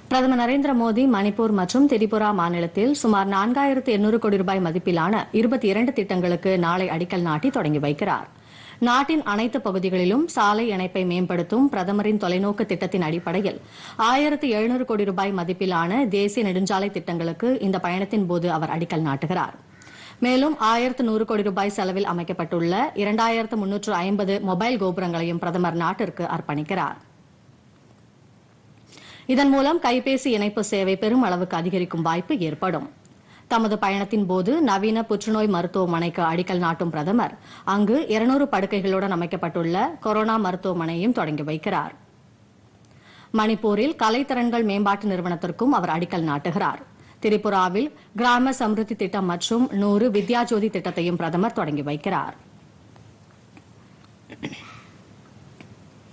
பிரதமர் நரேந்திர மோடி மணிப்பூர் மற்றும் திரிபுரா மாநிலத்தில் சுமார் நான்காயிரத்து எண்ணூறு கோடி ரூபாய் மதிப்பிலான இருபத்தி இரண்டு திட்டங்களுக்கு நாளை அடிக்கல் நாட்டி தொடங்கி வைக்கிறார் நாட்டின் அனைத்து பகுதிகளிலும் சாலை இணைப்பை மேம்படுத்தும் பிரதமரின் தொலைநோக்கு திட்டத்தின் அடிப்படையில் ஆயிரத்து எழுநூறு கோடி ரூபாய் மதிப்பிலான தேசிய நெடுஞ்சாலை திட்டங்களுக்கு இந்த பயணத்தின் போது அவர் அடிக்கல் நாட்டுகிறார் மேலும் ஆயிரத்து நூறு கோடி ரூபாய் செலவில் அமைக்கப்பட்டுள்ள இரண்டாயிரத்து முன்னூற்று ஐம்பது மொபைல் கோபுரங்களையும் பிரதமர் நாட்டிற்கு அர்ப்பணிக்கிறார் இதன் மூலம் கைபேசி இணைப்பு சேவை பெரும் அளவுக்கு அதிகரிக்கும் வாய்ப்பு ஏற்படும் தமது பயணத்தின் போது நவீன புற்றுநோய் மருத்துவமனைக்கு அடிக்கல் நாட்டும் பிரதமர் அங்கு இருநூறு படுக்கைகளுடன் அமைக்கப்பட்டுள்ள கொரோனா மருத்துவமனையையும் தொடங்கி வைக்கிறார் மணிப்பூரில் கலைத்திறன்கள் மேம்பாட்டு நிறுவனத்திற்கும் அவர் அடிக்கல் நாட்டுகிறார் திரிபுராவில் கிராம சம்ருத்தி திட்டம் மற்றும் நூறு வித்யாஜோதி திட்டத்தையும் பிரதமர் தொடங்கி வைக்கிறார்